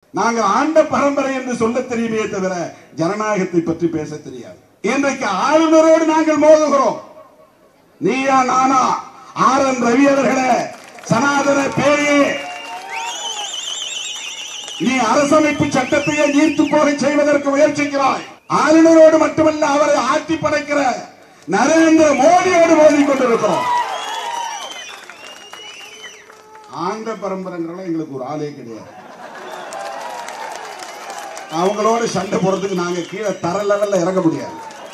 நாங்கள் ஆண்ட பரம்பரை என்று சொல்ல தெரியுமே தவிர ஜனநாயகத்தை பற்றி பேச தெரியாது இன்றைக்கு ஆளுநரோடு நாங்கள் மோதுகிறோம் நீயா நானா ஆர் என் ரவி அவர்களே சனாதன பேயே நீ அரசமைப்பு சட்டத்தையே நீர்த்து போக செய்வதற்கு முயற்சிக்கிறாய் ஆளுநரோடு மட்டுமல்ல அவரை ஆட்டி படைக்கிற நரேந்திர மோடியோடு மோதி கொண்டிருக்கிறோம் ஆண்ட பரம்பரைங்கிறவங்க எங்களுக்கு ஒரு ஆளே கிடையாது அவங்களோட சண்டை போடுறதுக்கு நாங்க கீழே தர லெவல்ல இறங்க முடியாது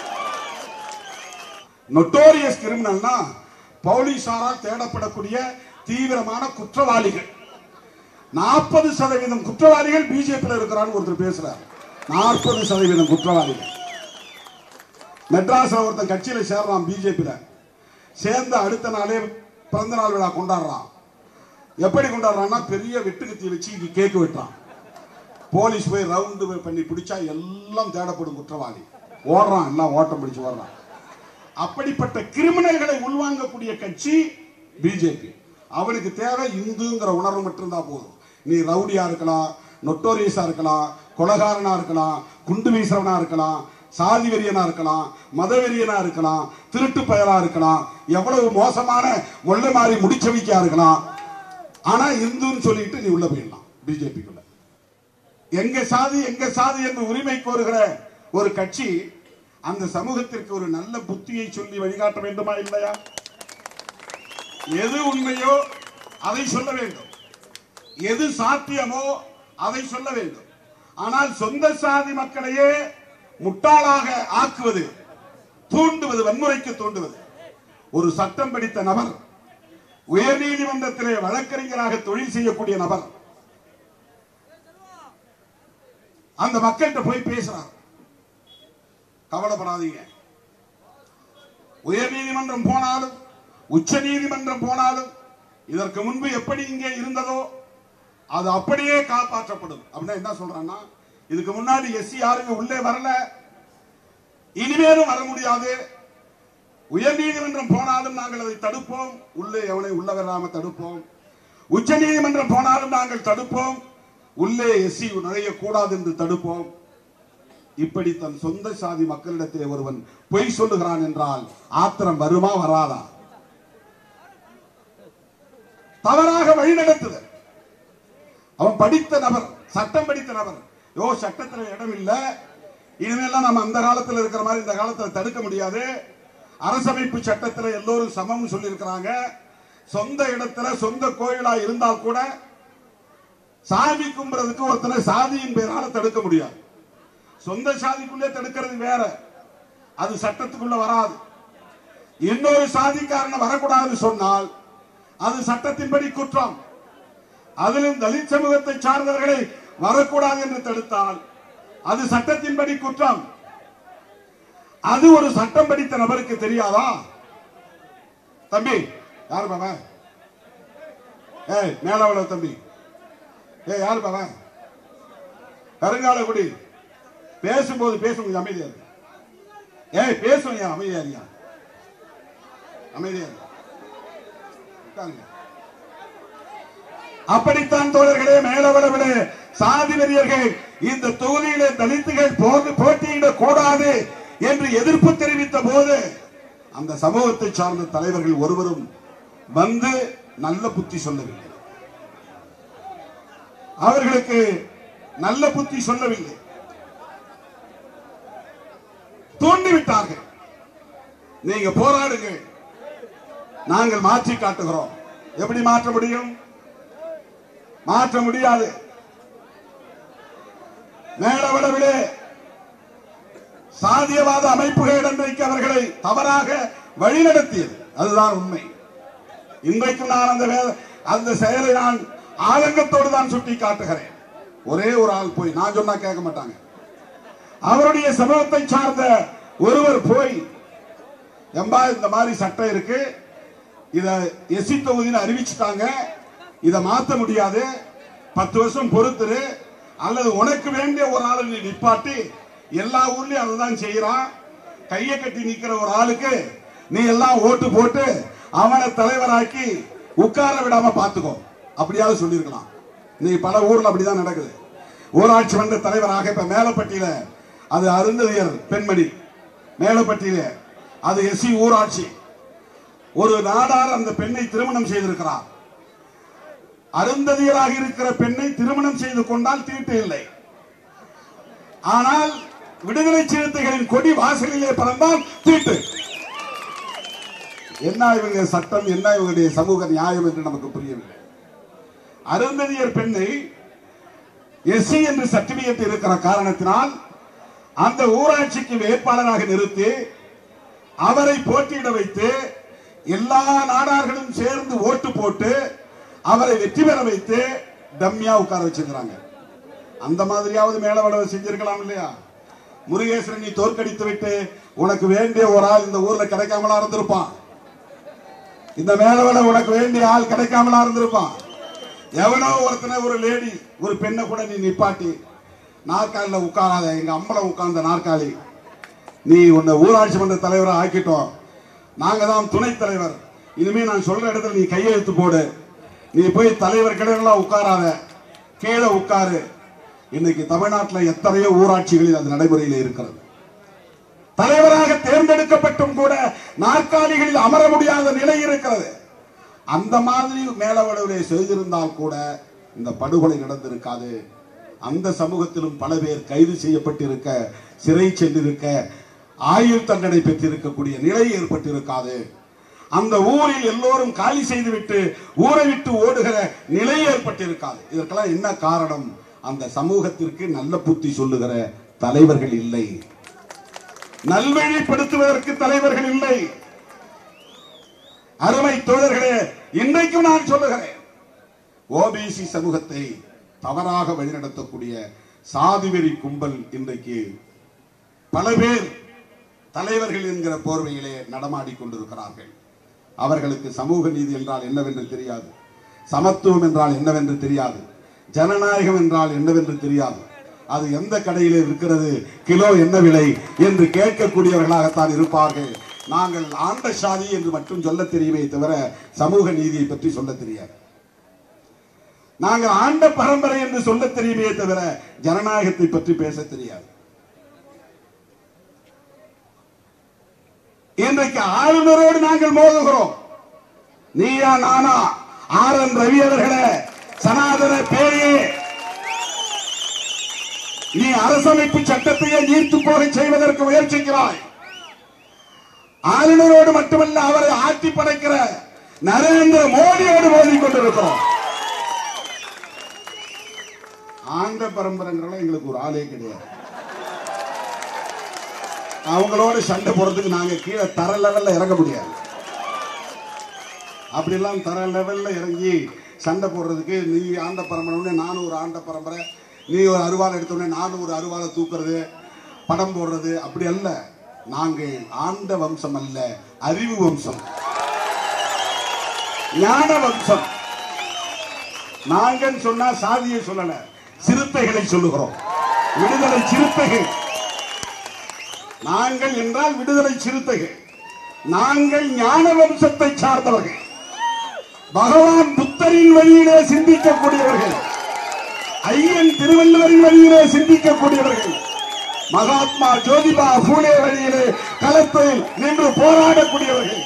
நொட்டோரியஸ் கிரிமினல்னா போலீசாரால் தேடப்படக்கூடிய தீவிரமான குற்றவாளிகள் நாற்பது சதவீதம் குற்றவாளிகள் பிஜேபியில் இருக்கிறான்னு ஒருத்தர் பேசுறார் நாற்பது சதவீதம் குற்றவாளிகள் மெட்ராஸ்ல ஒருத்தன் கட்சியில சேர்றான் பிஜேபியில சேர்ந்த அடுத்த நாளே பிறந்த நாள் விழா கொண்டாடுறான் எப்படி கொண்டாடுறான்னா பெரிய வெட்டுக்கத்தி வச்சு இங்க கேக்கு வெட்டுறான் போலீஸ் போய் ரவுண்டு பண்ணி பிடிச்சா எல்லாம் தேடப்படும் குற்றவாளி ஓடுறான் எல்லாம் ஓட்டம் பிடிச்சு ஓடுறான் அப்படிப்பட்ட கிரிமினல்களை உள்வாங்கக்கூடிய கட்சி பிஜேபி அவனுக்கு தேவை இந்துங்கிற உணர்வு மட்டும்தான் போதும் நீ ரவுடியா இருக்கலாம் நொட்டோரியஸா இருக்கலாம் கொலகாரனா இருக்கலாம் குண்டு வீசுறவனா இருக்கலாம் சாதி வெறியனா இருக்கலாம் மதவெறியனா இருக்கலாம் திருட்டு பயலா இருக்கலாம் எவ்வளவு மோசமான ஒல்லை மாறி முடிச்சவிக்கா இருக்கலாம் ஆனா இந்துன்னு சொல்லிட்டு நீ உள்ள போயிடலாம் பிஜேபிக்குள்ள எங்க சாதி எங்க சாதி என்று உரிமை கோருகிற ஒரு கட்சி அந்த சமூகத்திற்கு ஒரு நல்ல புத்தியை சொல்லி வழிகாட்ட வேண்டுமா இல்லையா எது உண்மையோ அதை சொல்ல வேண்டும் எது சாத்தியமோ அதை சொல்ல வேண்டும் ஆனால் சொந்த சாதி மக்களையே முட்டாளாக ஆக்குவது தூண்டுவது வன்முறைக்கு தூண்டுவது ஒரு சட்டம் படித்த நபர் உயர்நீதிமன்றத்திலே வழக்கறிஞராக தொழில் செய்யக்கூடிய நபர் அந்த மக்கள்கிட்ட போய் பேசுறார் கவலைப்படாதீங்க உயர் நீதிமன்றம் போனாலும் உச்ச நீதிமன்றம் போனாலும் இதற்கு முன்பு எப்படி இங்கே இருந்ததோ அது அப்படியே காப்பாற்றப்படும் அப்படின்னா என்ன சொல்றான்னா இதுக்கு முன்னாடி எஸ்சி யாருங்க உள்ளே வரல இனிமேலும் வர முடியாது உயர் நீதிமன்றம் போனாலும் நாங்கள் அதை தடுப்போம் உள்ளே எவனை உள்ள வராம தடுப்போம் உச்ச நீதிமன்றம் போனாலும் நாங்கள் தடுப்போம் உள்ளே எஸ்சி நுழையக்கூடாது என்று தடுப்போம் இப்படி தன் சொந்த சாதி மக்களிடத்திலே ஒருவன் பொய் சொல்லுகிறான் என்றால் ஆத்திரம் வருமா வராதா தவறாக வழிநடத்துதல் அவன் படித்த நபர் சட்டம் படித்த நபர் யோ சட்டத்துல இடம் இல்ல இனிமேலாம் நம்ம அந்த காலத்துல இருக்கிற மாதிரி இந்த காலத்துல தடுக்க முடியாது அரசமைப்பு சட்டத்துல எல்லோரும் சமம் சொல்லியிருக்கிறாங்க சொந்த இடத்துல சொந்த கோயிலா இருந்தால் கூட சாமி கும்புறதுக்கு ஒருத்தனை சாதியின் பேரால தடுக்க முடியாது சொந்த சாதிக்குள்ளே தடுக்கிறது வேற அது சட்டத்துக்குள்ள வராது இன்னொரு சாதிக்காரன வரக்கூடாதுன்னு சொன்னால் அது சட்டத்தின்படி குற்றம் அதிலும் தலித் சமூகத்தை சார்ந்தவர்களை வரக்கூடாது என்று தடுத்தால் அது சட்டத்தின்படி குற்றம் அது ஒரு சட்டம் படித்த நபருக்கு தெரியாதா தம்பி யாரு பாபா ஏய் மேலவள தம்பி ஏய் யாரு பாபா கருங்காலக்குடி பேசும்போது பேசும் கொஞ்சம் அமைதியா இரு. ஏய் பேசும் ஏன் அமைதியா இருக்கியா அமைதியா இரு. உட்காருங்க. அப்படித்தான் தோழர்களே மேலவளவிலே சாதி வெறியர்கள் இந்த தொகுதியிலே தலித்துகள் போது போட்டியிடக் கூடாது என்று எதிர்ப்பு தெரிவித்த போது அந்த சமூகத்தை சார்ந்த தலைவர்கள் ஒருவரும் வந்து நல்ல புத்தி சொல்லவில்லை அவர்களுக்கு நல்ல புத்தி சொல்லவில்லை தூண்டிவிட்டார்கள் நீங்க போராடுங்கள் நாங்கள் மாற்றி காட்டுகிறோம் எப்படி மாற்ற முடியும் மாற்ற முடியாது மேலவளவிலே சாதியவாத அமைப்புகள் இன்றைக்கு அவர்களை தவறாக வழிநடத்தியது அதுதான் உண்மை இன்றைக்கும் நான் அந்த வே- அந்த செயலை நான் ஆதங்கத்தோடு தான் சுட்டி காட்டுகிறேன் ஒரே ஒரு ஆள் போய் நான் சொன்னா கேட்க மாட்டாங்க அவருடைய சமூகத்தை சார்ந்த ஒருவர் போய் எம்பா இந்த மாதிரி சட்டம் இருக்கு இத எஸ்சி தொகுதின்னு அறிவிச்சுட்டாங்க இத மாத்த முடியாது பத்து வருஷம் பொறுத்துரு அல்லது உனக்கு வேண்டிய ஒரு ஆளை நீ நிப்பாட்டி எல்லா ஊர்லயும் அதுதான் செய்யறான் கையை கட்டி நிக்கிற ஒரு ஆளுக்கு நீ எல்லாம் ஓட்டு போட்டு அவனை தலைவராக்கி உட்கார விடாம பாத்துக்கோ அப்படியாவது சொல்லியிருக்கலாம் நீ பல ஊர்ல அப்படிதான் நடக்குது ஊராட்சி மன்ற தலைவராக இப்ப மேலப்பட்டியில அது அருந்ததியர் பெண்மணி மேலப்பட்டியில அது எஸ்சி ஊராட்சி ஒரு நாடார் அந்த பெண்ணை திருமணம் செய்திருக்கிறார் அருந்ததியராக இருக்கிற பெண்ணை திருமணம் செய்து கொண்டால் தீட்டு இல்லை ஆனால் விடுதலை சிறுத்தைகளின் கொடி வாசலிலே பறந்தால் தீட்டு என்ன இவங்க சட்டம் என்ன இவங்களுடைய சமூக நியாயம் என்று நமக்கு புரியவில்லை அருந்ததியர் பெண்ணை எஸ்சி என்று சர்டிபிகேட் இருக்கிற காரணத்தினால் அந்த ஊராட்சிக்கு வேட்பாளராக நிறுத்தி அவரை போட்டியிட வைத்து எல்லா நாடார்களும் சேர்ந்து ஓட்டு போட்டு அவரை வெற்றி பெற வைத்து டம்மியா உட்கார வச்சிருக்கிறாங்க அந்த மாதிரியாவது மேலவளவு செஞ்சிருக்கலாம் இல்லையா முருகேசன் நீ தோற்கடித்து விட்டு உனக்கு வேண்டிய ஒரு ஆள் இந்த ஊர்ல கிடைக்காமலா இருந்திருப்பான் இந்த மேலவள உனக்கு வேண்டிய ஆள் கிடைக்காமலா இருந்திருப்பான் எவனோ ஒருத்தனை ஒரு லேடி ஒரு பெண்ணை கூட நீ நிப்பாட்டி நாற்காலில உட்காராத எங்க அம்பலம் உட்கார்ந்த நாற்காலி நீ உன்னை ஊராட்சி மன்ற தலைவரை ஆக்கிட்டோம் நாங்க தான் துணைத் தலைவர் இனிமே நான் சொல்ற இடத்துல நீ கையெழுத்து போடு நீ போய் தலைவர் கிடையெல்லாம் உட்காராத கீழே உட்காரு இன்னைக்கு தமிழ்நாட்டில் எத்தனையோ ஊராட்சிகளில் அது நடைமுறையில் இருக்கிறது தலைவராக தேர்ந்தெடுக்கப்பட்டும் கூட நாற்காலிகளில் அமர முடியாத நிலை இருக்கிறது அந்த மாதிரி மேலவளவிலே செய்திருந்தால் கூட இந்த படுகொலை நடந்திருக்காது அந்த சமூகத்திலும் பல பேர் கைது செய்யப்பட்டிருக்க சிறை சென்றிருக்க ஆயுள் தண்டனை பெற்றிருக்கக்கூடிய நிலை ஏற்பட்டிருக்காது அந்த ஊரில் எல்லோரும் காலி செய்துவிட்டு ஊரை விட்டு ஓடுகிற நிலை ஏற்பட்டிருக்காது இதற்கெல்லாம் என்ன காரணம் அந்த சமூகத்திற்கு நல்ல புத்தி சொல்லுகிற தலைவர்கள் இல்லை நல்வழிப்படுத்துவதற்கு தலைவர்கள் இல்லை அருமை தோழர்களே இன்றைக்கும் நான் சொல்லுகிறேன் ஓபிசி சமூகத்தை தவறாக வழிநடத்தக்கூடிய சாதிவெறி கும்பல் இன்றைக்கு பல பேர் தலைவர்கள் என்கிற போர்வையிலே நடமாடிக் கொண்டிருக்கிறார்கள் அவர்களுக்கு சமூக நீதி என்றால் என்னவென்று தெரியாது சமத்துவம் என்றால் என்னவென்று தெரியாது ஜனநாயகம் என்றால் என்னவென்று தெரியாது அது எந்த கடையிலே இருக்கிறது கிலோ என்ன விலை என்று கேட்கக்கூடியவர்களாகத்தான் இருப்பார்கள் நாங்கள் ஆண்ட சாதி என்று மட்டும் சொல்ல தெரியுமே தவிர சமூக நீதியை பற்றி சொல்ல தெரியாது நாங்கள் ஆண்ட பரம்பரை என்று சொல்ல தெரியுமே தவிர ஜனநாயகத்தை பற்றி பேச தெரியாது இன்றைக்கு ஆளுநரோடு நாங்கள் மோதுகிறோம் நீயா நானா ஆர் என் ரவி அவர்களே சனாதன பேயே நீ அரசமைப்பு சட்டத்தையே நீர்த்து போக செய்வதற்கு முயற்சிக்கிறாய் ஆளுநரோடு மட்டுமல்ல அவரை ஆட்சி படைக்கிற நரேந்திர மோடியோடு மோதி கொண்டிருக்கிறோம் ஆண்ட பரம்பரைங்கிறலாம் எங்களுக்கு ஒரு ஆளே கிடையாது அவங்களோட சண்டை போடுறதுக்கு நாங்க கீழே தர லெவல்ல இறங்க முடியாது அப்படிலாம் தர லெவல்ல இறங்கி சண்டை போடுறதுக்கு நீ ஆண்ட பரம்பரை நானும் ஒரு ஆண்ட பரம்பரை நீ ஒரு அருவாள் எடுத்தோடனே நானும் ஒரு அருவாளை தூக்குறது படம் போடுறது அப்படி அல்ல நாங்கள் ஆண்ட வம்சம் அல்ல அறிவு வம்சம் ஞான வம்சம் நாங்கள் சொன்னா சாதியை சொல்லல சிறுத்தைகளை சொல்லுகிறோம் விடுதலை சிறுத்தைகள் நாங்கள் என்றால் விடுதலை சிறுத்தைகள் நாங்கள் ஞான வம்சத்தை சார்ந்தவர்கள் பகவான் புத்தரின் வழியிலே சிந்திக்கக்கூடியவர்கள் ஐயன் திருவள்ளுவரின் வழியிலே சிந்திக்கக்கூடியவர்கள் மகாத்மா ஜோதிபா பூலே வழியிலே களத்தில் நின்று போராடக்கூடியவர்கள்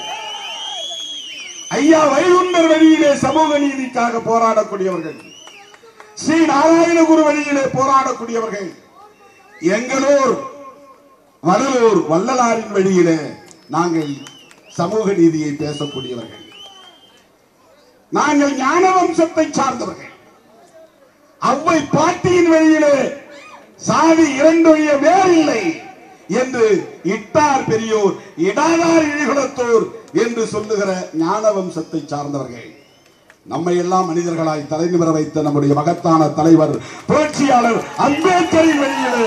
ஐயா வைகுண்டர் வழியிலே சமூக நீதிக்காக போராடக்கூடியவர்கள் ஸ்ரீ நாராயணகுரு வழியிலே போராடக்கூடியவர்கள் எங்களூர் வடலூர் வள்ளலாரின் வழியிலே நாங்கள் சமூக நீதியை பேசக்கூடியவர்கள் நாங்கள் ஞான வம்சத்தை சார்ந்தவர்கள் அவ்வை பாட்டியின் வழியிலே சாதி இரண்டொழிய வேறில்லை என்று இட்டார் பெரியோர் இடாதார் இழிகுலத்தோர் என்று சொல்லுகிற ஞான வம்சத்தை சார்ந்தவர்கள் நம்மை எல்லாம் மனிதர்களாய் தலைநிமிர வைத்த நம்முடைய மகத்தான தலைவர் புரட்சியாளர் அம்பேத்கரின் வழியிலே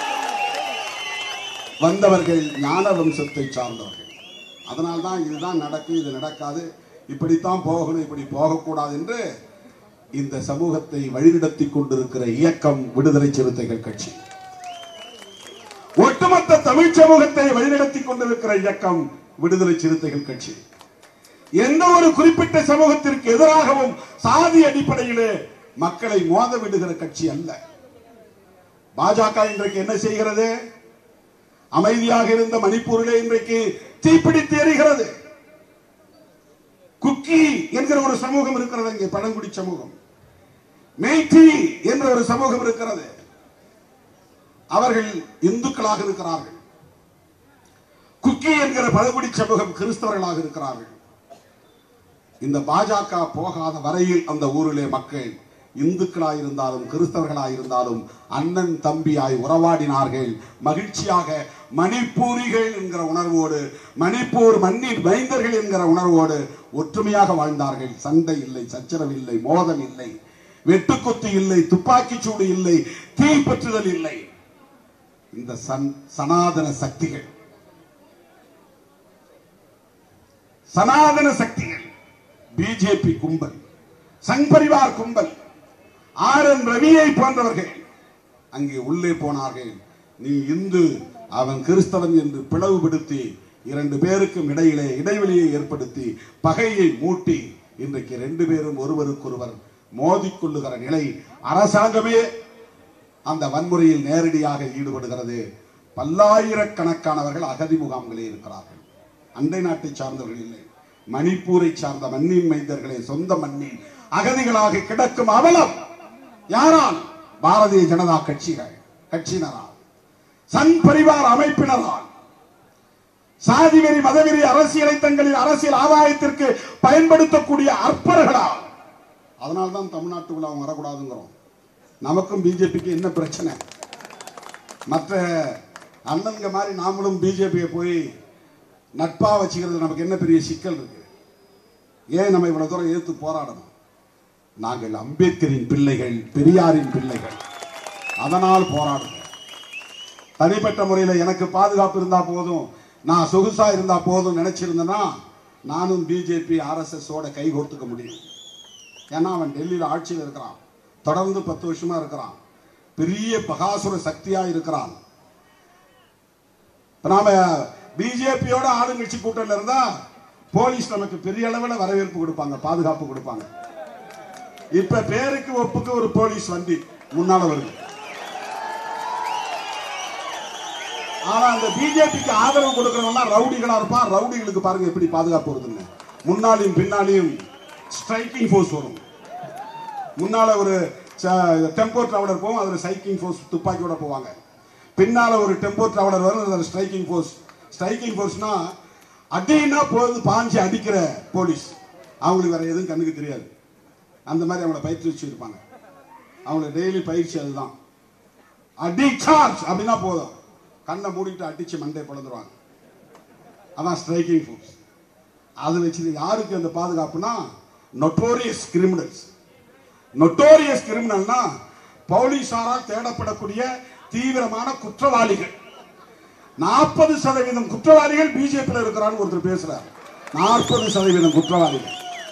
வந்தவர்கள் ஞான வம்சத்தை சார்ந்தவர்கள் அதனால்தான் இதுதான் நடக்கும் இது நடக்காது இப்படித்தான் போகணும் இப்படி போகக்கூடாது என்று இந்த சமூகத்தை வழிநடத்தி கொண்டிருக்கிற இயக்கம் விடுதலை சிறுத்தைகள் கட்சி ஒட்டுமொத்த தமிழ் சமூகத்தை வழிநடத்தி கொண்டிருக்கிற இயக்கம் விடுதலை சிறுத்தைகள் கட்சி எந்த ஒரு குறிப்பிட்ட சமூகத்திற்கு எதிராகவும் சாதி அடிப்படையிலே மக்களை மோத விடுகிற கட்சி அல்ல பாஜக இன்றைக்கு என்ன செய்கிறது அமைதியாக இருந்த மணிப்பூரிலே இன்றைக்கு தீப்பிடித்து எரிகிறது குக்கி என்கிற ஒரு சமூகம் இருக்கிறது இங்கே பழங்குடி சமூகம் மெய்டி என்ற ஒரு சமூகம் இருக்கிறது அவர்கள் இந்துக்களாக இருக்கிறார்கள் குக்கி என்கிற பழங்குடி சமூகம் கிறிஸ்தவர்களாக இருக்கிறார்கள் இந்த பாஜக போகாத வரையில் அந்த ஊரிலே மக்கள் இந்துக்களாய் இருந்தாலும் கிறிஸ்தவர்களாய் இருந்தாலும் அண்ணன் தம்பியாய் உறவாடினார்கள் மகிழ்ச்சியாக மணிப்பூரிகள் என்கிற உணர்வோடு மணிப்பூர் மண்ணின் மைந்தர்கள் என்கிற உணர்வோடு ஒற்றுமையாக வாழ்ந்தார்கள் சண்டை இல்லை சச்சரவு இல்லை மோதல் இல்லை வெட்டுக்குத்து இல்லை துப்பாக்கிச் சூடு இல்லை தீப்பற்றுதல் இல்லை இந்த சன் சனாதன சக்திகள் சனாதன சக்திகள் பிஜேபி கும்பல் சங் பரிவார் கும்பல் ஆர் என் ரவியை போன்றவர்கள் அங்கே உள்ளே போனார்கள் நீ இந்து அவன் கிறிஸ்தவன் என்று பிளவுபடுத்தி இரண்டு பேருக்கும் இடையிலே இடைவெளியை ஏற்படுத்தி பகையை மூட்டி இன்றைக்கு ரெண்டு பேரும் ஒருவருக்கொருவர் மோதிக்கொள்ளுகிற நிலை அரசாங்கமே அந்த வன்முறையில் நேரடியாக ஈடுபடுகிறது பல்லாயிரக்கணக்கானவர்கள் அகதி முகாம்களே இருக்கிறார்கள் அண்டை நாட்டை சார்ந்தவர்கள் இல்லை மணிப்பூரை சார்ந்த மண்ணின் மைந்தர்களே சொந்த மண்ணில் அகதிகளாக கிடக்கும் அவலம் யாரால் பாரதிய ஜனதா கட்சிகள் கட்சியினரால் சன் பரிவார் அமைப்பினரால் சாதி வெறி மதவெறி அரசியலை தங்களின் அரசியல் ஆதாயத்திற்கு பயன்படுத்தக்கூடிய அற்பர்களால் அதனால்தான் தமிழ்நாட்டுக்குள்ள அவங்க வரக்கூடாதுங்கிறோம் நமக்கும் பிஜேபிக்கு என்ன பிரச்சனை மற்ற அண்ணன்க மாதிரி நாமளும் பிஜேபியை போய் நட்பா வச்சுக்கிறது நமக்கு என்ன பெரிய சிக்கல் இருக்கு ஏன் நம்ம இவ்வளவு தூரம் எதிர்த்து போராடணும் நாங்கள் அம்பேத்கரின் பிள்ளைகள் பெரியாரின் பிள்ளைகள் அதனால் போராடுகிறோம் தனிப்பட்ட முறையில் எனக்கு பாதுகாப்பு இருந்தா போதும் நான் சொகுசா இருந்தா போதும் நினைச்சிருந்தேன்னா நானும் பிஜேபி ஆர்எஸ்எஸ் ஓட கை கோர்த்துக்க முடியும் ஏன்னா அவன் டெல்லியில் ஆட்சியில் இருக்கிறான் தொடர்ந்து பத்து வருஷமா இருக்கிறான் பெரிய பகாசுர சக்தியா இருக்கிறான் இப்ப நாம பிஜேபியோட ஆளுங்கட்சி கூட்டத்தில் இருந்தா போலீஸ் நமக்கு பெரிய அளவில் வரவேற்பு கொடுப்பாங்க பாதுகாப்பு கொடுப்பாங்க இப்ப பேருக்கு ஒப்புக்கு ஒரு போலீஸ் வண்டி முன்னால வருது ஆனா அந்த பிஜேபிக்கு ஆதரவு கொடுக்கறவங்க ரவுடிகளா இருப்பான் ரவுடிகளுக்கு பாருங்க எப்படி பாதுகாப்பு வருதுன்னு முன்னாலையும் பின்னாலையும் ஸ்ட்ரைக்கிங் ஃபோர்ஸ் வரும் முன்னால ஒரு டெம்போ டிராவலர் போகும் அதுல சைக்கிங் ஃபோர்ஸ் துப்பாக்கியோட போவாங்க பின்னால ஒரு டெம்போ டிராவலர் வரும் அதுல ஸ்ட்ரைக்கிங் ஃபோர்ஸ் ஸ்ட்ரைக்கிங் ஃபோர்ஸ்னா அடின்னா போது பாஞ்சு அடிக்கிற போலீஸ் அவங்களுக்கு வேற எதுவும் கண்ணுக்கு தெரியாது அந்த மாதிரி அவங்கள பயிற்சி வச்சிருப்பாங்க அவங்களுக்கு டெய்லி பயிற்சி அதுதான் அடி சார்ஜ் அப்படின்னா போதும் கண்ணை மூடிட்டு அடிச்சு மண்டை பிளந்துருவாங்க அதான் ஸ்ட்ரைக்கிங் ஃபோர்ஸ் அது வச்சு யாருக்கு அந்த பாதுகாப்புனா நொட்டோரியஸ் கிரிமினல்ஸ் நொட்டோரியஸ் கிரிமினல்னா போலீசாரால் தேடப்படக்கூடிய தீவிரமான குற்றவாளிகள் நாற்பது சதவீதம் குற்றவாளிகள் பிஜேபியில் இருக்கிறான்னு ஒருத்தர் பேசுறார் நாற்பது சதவீதம் குற்றவாளிகள்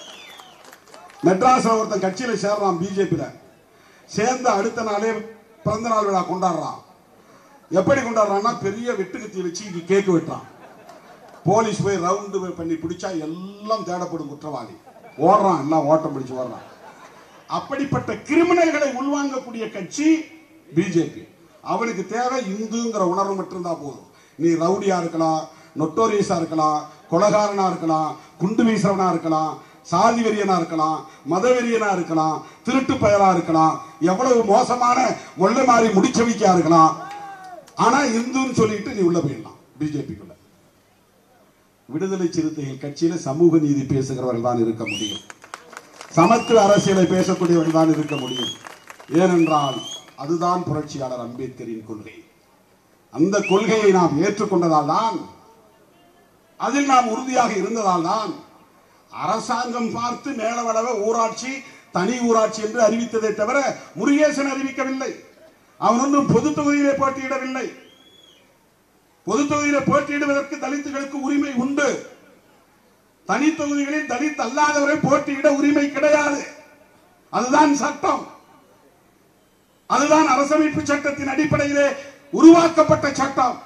மெட்ராஸ்ல ஒருத்தன் கட்சியில சேர்றான் பிஜேபியில சேர்ந்த அடுத்த நாளே பிறந்த நாள் விழா கொண்டாடுறான் எப்படி கொண்டாடுறான்னா பெரிய வெட்டுக்கத்தி வச்சு இங்க கேக்கு வெட்டுறான் போலீஸ் போய் ரவுண்டு பண்ணி பிடிச்சா எல்லாம் தேடப்படும் குற்றவாளி ஓடுறான் எல்லாம் ஓட்டம் பிடிச்சு ஓடுறான் அப்படிப்பட்ட கிரிமினல்களை உள்வாங்கக்கூடிய கட்சி பிஜேபி அவனுக்கு தேவை இந்துங்கிற உணர்வு மட்டும்தா போதும் நீ ரவுடியா இருக்கலாம் நொட்டோரியஸா இருக்கலாம் கொலகாரனா இருக்கலாம் குண்டு வீசுறவனா இருக்கலாம் சாதி வெறியனா இருக்கலாம் மதவெறியனா இருக்கலாம் திருட்டு பயலா இருக்கலாம் எவ்வளவு மோசமான முள்ள மாறி முடிச்சவிக்கா இருக்கலாம் ஆனா இந்துன்னு சொல்லிட்டு நீ உள்ள போயிடலாம் பிஜேபிக்குள்ள விடுதலை சிறுத்தைகள் கட்சியில சமூக நீதி பேசுகிறவர்கள் தான் இருக்க முடியும் சமத்துவ அரசியலை பேசக்கூடியவர்கள் தான் இருக்க முடியும் ஏனென்றால் அதுதான் புரட்சியாளர் அம்பேத்கரின் கொள்கை அந்த கொள்கையை நாம் ஏற்றுக்கொண்டதால் தான் அதில் நாம் உறுதியாக இருந்ததால் தான் அரசாங்கம் பார்த்து மேலவளவ ஊராட்சி தனி ஊராட்சி என்று அறிவித்ததை தவிர முருகேசன் அறிவிக்கவில்லை அவன் ஒன்றும் பொது தொகுதியிலே போட்டியிடவில்லை பொது தொகுதியிலே போட்டியிடுவதற்கு தலித்துகளுக்கு உரிமை உண்டு தனி தொகுதிகளில் தலித் அல்லாதவரை போட்டியிட உரிமை கிடையாது அதுதான் சட்டம் அதுதான் அரசமைப்பு சட்டத்தின் அடிப்படையிலே உருவாக்கப்பட்ட சட்டம்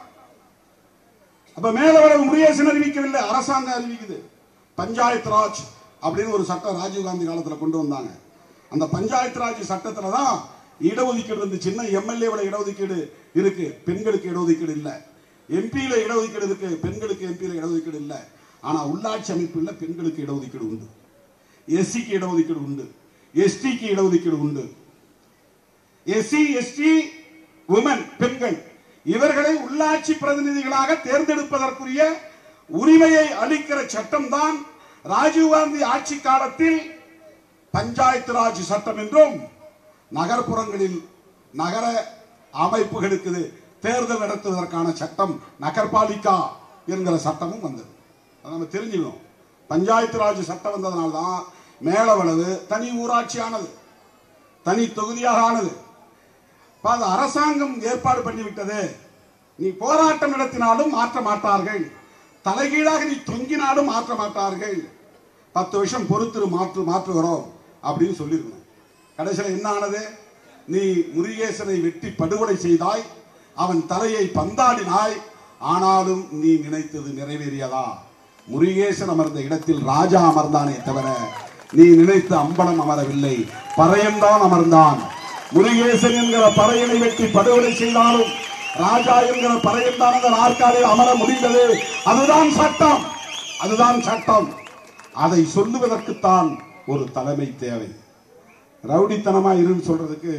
அப்ப மேலவளவு முருகேசன் அறிவிக்கவில்லை அரசாங்கம் அறிவிக்குது பஞ்சாயத்து ராஜ் அப்படின்னு ஒரு சட்டம் ராஜீவ் காந்தி காலத்துல கொண்டு வந்தாங்க அந்த பஞ்சாயத்து ராஜ் சட்டத்துல தான் இடஒதுக்கீடு இருந்துச்சுன்னா எம்எல்ஏவில் இடஒதுக்கீடு இருக்கு பெண்களுக்கு இடஒதுக்கீடு இல்ல எம்பியில இடஒதுக்கீடு இருக்கு பெண்களுக்கு எம்பியில இடஒதுக்கீடு இல்ல ஆனா உள்ளாட்சி அமைப்புல பெண்களுக்கு இடஒதுக்கீடு உண்டு எஸ்சிக்கு இடஒதுக்கீடு உண்டு எஸ்டிக்கு இடஒதுக்கீடு உண்டு எஸ்சி எஸ்டி உமன் பெண்கள் இவர்களை உள்ளாட்சி பிரதிநிதிகளாக தேர்ந்தெடுப்பதற்குரிய உரிமையை அளிக்கிற சட்டம் தான் ராஜீவ்காந்தி ஆட்சி காலத்தில் பஞ்சாயத்து ராஜ் சட்டம் என்றும் நகர்ப்புறங்களில் நகர அமைப்புகளுக்கு தேர்தல் நடத்துவதற்கான சட்டம் நகர்பாலிகா என்கிற சட்டமும் வந்தது அதை நம்ம தெரிஞ்சுக்கணும் பஞ்சாயத்து ராஜ் சட்டம் வந்ததனால தான் மேலவளவு தனி ஊராட்சி ஆனது தனி தொகுதியாக ஆனது இப்ப அது அரசாங்கம் ஏற்பாடு பண்ணிவிட்டது நீ போராட்டம் நடத்தினாலும் மாற்ற மாட்டார்கள் தலைகீழாக நீ தொங்கினாலும் மாற்ற மாட்டார்கள் பத்து வருஷம் பொறுத்திரு மாற்று மாற்றுகிறோம் அப்படின்னு சொல்லியிருக்கணும் கடைசியில் என்ன ஆனது நீ முருகேசனை வெட்டி படுகொலை செய்தாய் அவன் தலையை பந்தாடினாய் ஆனாலும் நீ நினைத்தது நிறைவேறியதா முருகேசன் அமர்ந்த இடத்தில் ராஜா அமர்ந்தானே தவிர நீ நினைத்த அம்பலம் அமரவில்லை பறையன்தான் அமர்ந்தான் முருகேசன் என்கிற பறையனை வெட்டி படுகொலை செய்தாலும் ராஜா என்கிற பறையன் தான் அந்த நாற்காலில் அமர முடிந்தது அதுதான் சட்டம் அதுதான் சட்டம் அதை சொல்லுவதற்குத்தான் ஒரு தலைமை தேவை ரவுடித்தனமா இருன்னு சொல்றதுக்கு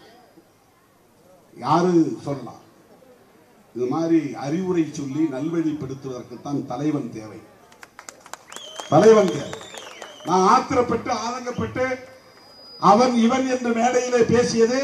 யாரு சொல்லலாம் இது மாதிரி அறிவுரை சொல்லி நல்வழிப்படுத்துவதற்குத்தான் தலைவன் தேவை தலைவன் தேவை நான் ஆத்திரப்பட்டு ஆதங்கப்பட்டு அவன் இவன் என்று மேடையிலே பேசியது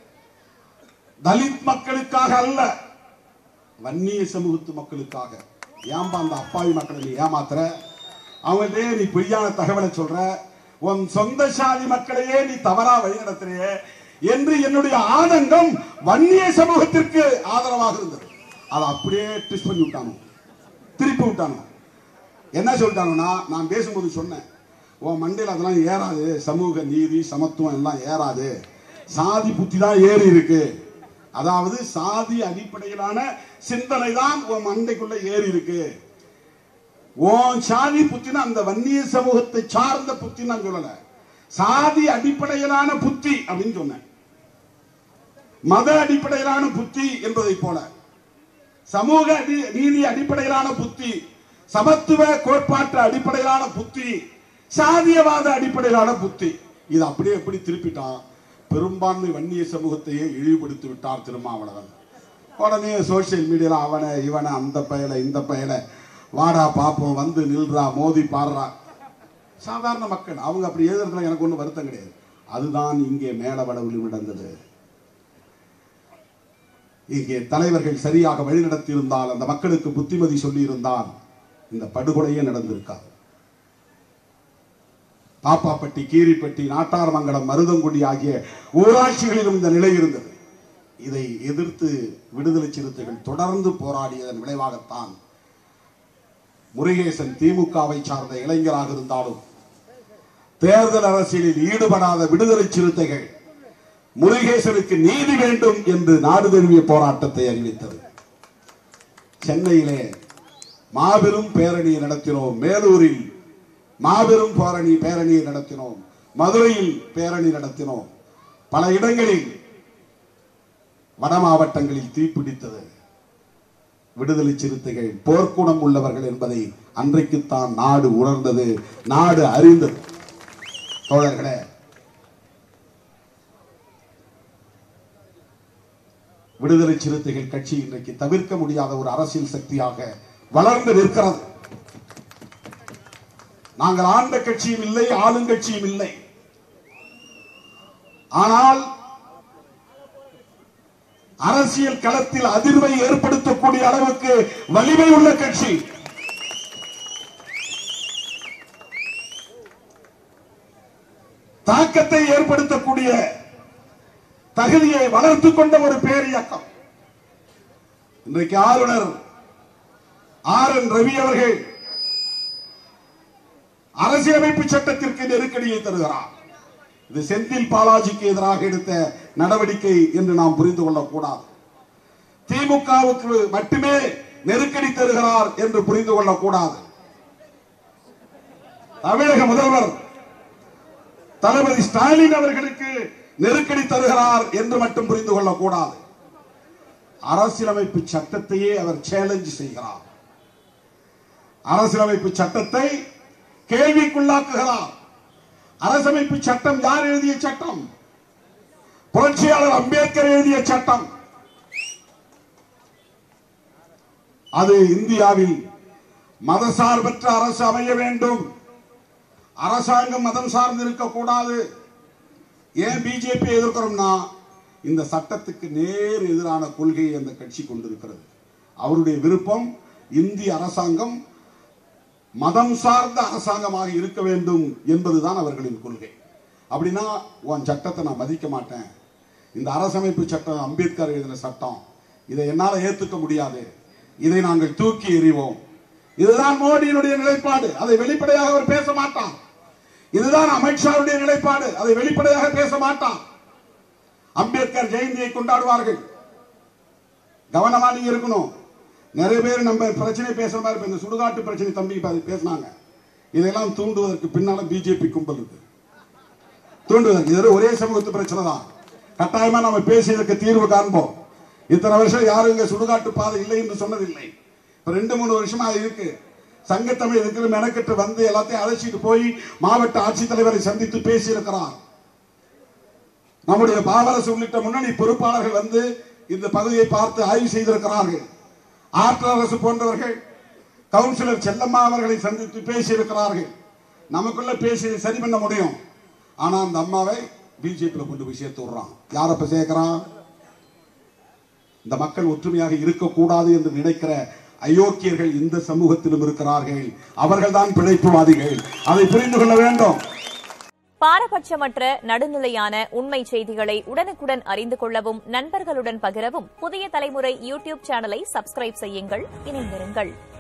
தலித் மக்களுக்காக அல்ல வன்னிய சமூகத்து மக்களுக்காக ஏன்பா அந்த அப்பாவி மக்களை நீ ஏமாத்துற அவங்கள்டே நீ பொய்யான தகவலை சொல்ற உன் சொந்த சாதி மக்களையே நீ தவறா வழிநடத்துறியே என்று என்னுடைய ஆதங்கம் வன்னிய சமூகத்திற்கு ஆதரவாக இருந்தது அதை அப்படியே ட்விஸ்ட் பண்ணி விட்டானோ திருப்பி விட்டானோ என்ன சொல்லிட்டானுன்னா நான் பேசும்போது சொன்னேன் உன் மண்டையில் அதெல்லாம் ஏறாது சமூக நீதி சமத்துவம் எல்லாம் ஏறாது சாதி புத்தி தான் ஏறி இருக்கு அதாவது சாதி அடிப்படையிலான சிந்தனை தான் உன் மண்டைக்குள்ள ஏறி இருக்கு உன் சாதி புத்தினா அந்த வன்னிய சமூகத்தை சார்ந்த புத்தி நான் சொல்லல சாதி அடிப்படையிலான புத்தி அப்படின்னு சொன்னேன் மத அடிப்படையிலான புத்தி என்பதை போல சமூக அடி- நீதி அடிப்படையிலான புத்தி சமத்துவ கோட்பாட்டு அடிப்படையிலான புத்தி சாதியவாத அடிப்படையிலான புத்தி இது அப்படியே எப்படி திருப்பிட்டான் பெரும்பான்மை வன்னிய சமூகத்தையே இழிவுபடுத்தி விட்டார் திருமாவளவன் உடனே சோசியல் மீடியால அவனை இவனை அந்த பயல இந்த பயல வாடா பாப்போம் வந்து நில்றா மோதி பாடுறா சாதாரண மக்கள் அவங்க அப்படி எழுதுறதுல எனக்கு ஒன்றும் வருத்தம் கிடையாது அதுதான் இங்கே மேலவளவில் நடந்தது இங்கே தலைவர்கள் சரியாக வழிநடத்தி இருந்தால் அந்த மக்களுக்கு புத்திமதி சொல்லி இருந்தால் இந்த படுகொலையே நடந்திருக்காது பாப்பாப்பட்டி கீரிப்பட்டி நாட்டார்மங்கலம் மருதங்குடி ஆகிய ஊராட்சிகளிலும் இந்த நிலை இருந்தது இதை எதிர்த்து விடுதலை சிறுத்தைகள் தொடர்ந்து போராடியதன் விளைவாகத்தான் முருகேசன் திமுகவை சார்ந்த இளைஞராக இருந்தாலும் தேர்தல் அரசியலில் ஈடுபடாத விடுதலை சிறுத்தைகள் முருகேசனுக்கு நீதி வேண்டும் என்று நாடு தழுவிய போராட்டத்தை அறிவித்தது சென்னையிலே மாபெரும் பேரணியை நடத்தினோம் மேலூரில் மாபெரும் பேரணி பேரணியை நடத்தினோம் மதுரையில் பேரணி நடத்தினோம் பல இடங்களில் வட மாவட்டங்களில் தீப்பிடித்தது விடுதலை சிறுத்தைகள் போர்க்குணம் உள்ளவர்கள் என்பதை அன்றைக்குத்தான் நாடு உணர்ந்தது நாடு அறிந்தது தோழர்களே விடுதலை சிறுத்தைகள் கட்சி இன்றைக்கு தவிர்க்க முடியாத ஒரு அரசியல் சக்தியாக வளர்ந்து நிற்கிறது நாங்கள் ஆண்ட கட்சியும் இல்லை ஆளுங்கட்சியும் இல்லை ஆனால் அரசியல் களத்தில் அதிர்வை ஏற்படுத்தக்கூடிய அளவுக்கு வலிமை உள்ள கட்சி தாக்கத்தை ஏற்படுத்தக்கூடிய தகுதியை வளர்த்துக் கொண்ட ஒரு பேரியக்கம் இன்றைக்கு ஆளுநர் ஆர் என் ரவி அவர்கள் அரசியலமைப்பு சட்டத்திற்கு நெருக்கடியை தருகிறார் இது செந்தில் பாலாஜிக்கு எதிராக எடுத்த நடவடிக்கை என்று நாம் புரிந்து கொள்ளக்கூடாது திமுகவுக்கு மட்டுமே நெருக்கடி தருகிறார் என்று புரிந்து கொள்ளக்கூடாது தமிழக முதல்வர் தளபதி ஸ்டாலின் அவர்களுக்கு நெருக்கடி தருகிறார் என்று மட்டும் புரிந்து கொள்ளக்கூடாது அரசியலமைப்பு சட்டத்தையே அவர் சேலஞ்ச் செய்கிறார் அரசியலமைப்பு சட்டத்தை கேள்விக்குள்ளாக்குகிறார் அரசமைப்பு சட்டம் யார் எழுதிய சட்டம் புரட்சியாளர் அம்பேத்கர் எழுதிய சட்டம் அது இந்தியாவில் மதசார்பற்ற அரசு அமைய வேண்டும் அரசாங்கம் மதம் சார்ந்து இருக்கக்கூடாது ஏன் பிஜேபி எதிர்க்கிறோம்னா இந்த சட்டத்துக்கு நேர் எதிரான கொள்கையை அந்த கட்சி கொண்டிருக்கிறது அவருடைய விருப்பம் இந்திய அரசாங்கம் மதம் சார்ந்த அரசாங்கமாக இருக்க வேண்டும் என்பதுதான் அவர்களின் கொள்கை அப்படின்னா உன் சட்டத்தை நான் மதிக்க மாட்டேன் இந்த அரசமைப்பு சட்டம் அம்பேத்கர் எழுதின சட்டம் இதை என்னால் ஏத்துக்க முடியாது இதை நாங்கள் தூக்கி எறிவோம் இதுதான் மோடியினுடைய நிலைப்பாடு அதை வெளிப்படையாக அவர் பேச மாட்டான் இதுதான் அமித்ஷாவுடைய நிலைப்பாடு அதை வெளிப்படையாக பேச மாட்டான் அம்பேத்கர் ஜெயந்தியை கொண்டாடுவார்கள் கவனமா நீங்க இருக்கணும் நிறைய பேர் நம்ம பிரச்சனை பேசுற மாதிரி இப்ப இந்த சுடுகாட்டு பிரச்சனை தம்பி இப்ப அது பேசினாங்க இதெல்லாம் தூண்டுவதற்கு பின்னால பிஜேபி கும்பல் இருக்கு தூண்டுவதற்கு இது ஒரே சமூகத்து பிரச்சனை தான் கட்டாயமா நம்ம பேசி இதற்கு தீர்வு காண்போம் இத்தனை வருஷம் யாரும் இங்க சுடுகாட்டு பாதை இல்லை என்று சொன்னதில்லை இப்ப ரெண்டு மூணு வருஷமா அது இருக்கு சங்கத்தமிழ் இருக்கிற மெனக்கெட்டு வந்து எல்லாத்தையும் அழைச்சிட்டு போய் மாவட்ட ஆட்சித்தலைவரை சந்தித்து பேசி இருக்கிறார் நம்முடைய பாவரசு உள்ளிட்ட முன்னணி பொறுப்பாளர்கள் வந்து இந்த பகுதியை பார்த்து ஆய்வு செய்திருக்கிறார்கள் ஆற்றல் அரசு போன்றவர்கள் கவுன்சிலர் செல்லம்மா அவர்களை சந்தித்து பேசியிருக்கிறார்கள் நமக்குள்ள பேசி இதை சரி பண்ண முடியும் ஆனா அந்த அம்மாவை பிஜேபியில் கொண்டு போய் சேர்த்து விடுறான் யார் அப்ப சேர்க்கிறான் இந்த மக்கள் ஒற்றுமையாக இருக்கக்கூடாது என்று நினைக்கிற அயோக்கியர்கள் இந்த சமூகத்திலும் இருக்கிறார்கள் அவர்கள்தான் பிழைப்புவாதிகள் அதை புரிந்து கொள்ள வேண்டும் பாரபட்சமற்ற நடுநிலையான உண்மை செய்திகளை உடனுக்குடன் அறிந்து கொள்ளவும் நண்பர்களுடன் பகிரவும் புதிய தலைமுறை யூடியூப் சேனலை சப்ஸ்கிரைப் செய்யுங்கள் இணைந்திருங்கள்